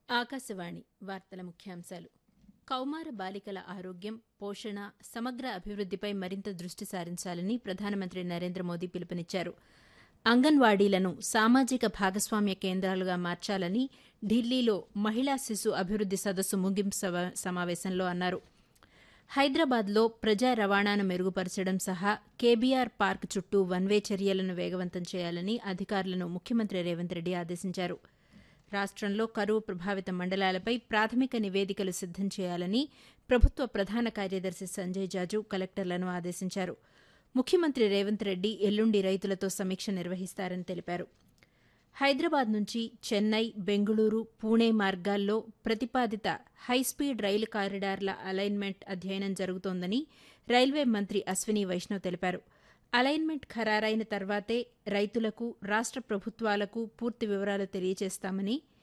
ఆకాశవాణి వార్తల ముఖ్యాంశాలు కౌమార బాలికల ఆరోగ్యం పోషణ సమగ్ర అభివృద్దిపై మరింత దృష్టి సారించాలని ప్రధానమంత్రి నరేంద్ర మోదీ పిలుపునిచ్చారు అంగన్వాడీలను సామాజిక భాగస్వామ్య కేంద్రాలుగా మార్చాలని ఢిల్లీలో మహిళా శిశు అభివృద్ది సదస్సు ముగింపు సవ- సమావేశంలో అన్నారు హైదరాబాద్లో ప్రజా రవాణాను మెరుగుపరచడం సహా కేబీఆర్ పార్క్ చుట్టూ వన్వే చర్యలను వేగవంతం చేయాలని అధికారులను ముఖ్యమంత్రి రేవంత్ రెడ్డి ఆదేశించారు రాష్ట్రంలో కరువు ప్రభావిత మండలాలపై ప్రాథమిక నివేదికలు సిద్దం చేయాలని ప్రభుత్వ ప్రధాన కార్యదర్శి సంజయ్ జాజు కలెక్టర్లను ఆదేశించారు ముఖ్యమంత్రి రేవంత్ రెడ్డి ఎల్లుండి రైతులతో సమీక్ష నిర్వహిస్తారని తెలిపారు హైదరాబాద్ నుంచి చెన్నై బెంగుళూరు పూణే మార్గాల్లో ప్రతిపాదిత హైస్పీడ్ రైలు కారిడార్ల అలైన్మెంట్ అధ్యయనం జరుగుతోందని రైల్వే మంత్రి అశ్విని వైష్ణవ్ తెలిపారు అలైన్మెంట్ ఖరారైన తర్వాతే రైతులకు రాష్ట్ర ప్రభుత్వాలకు పూర్తి వివరాలు తెలియజేస్తామని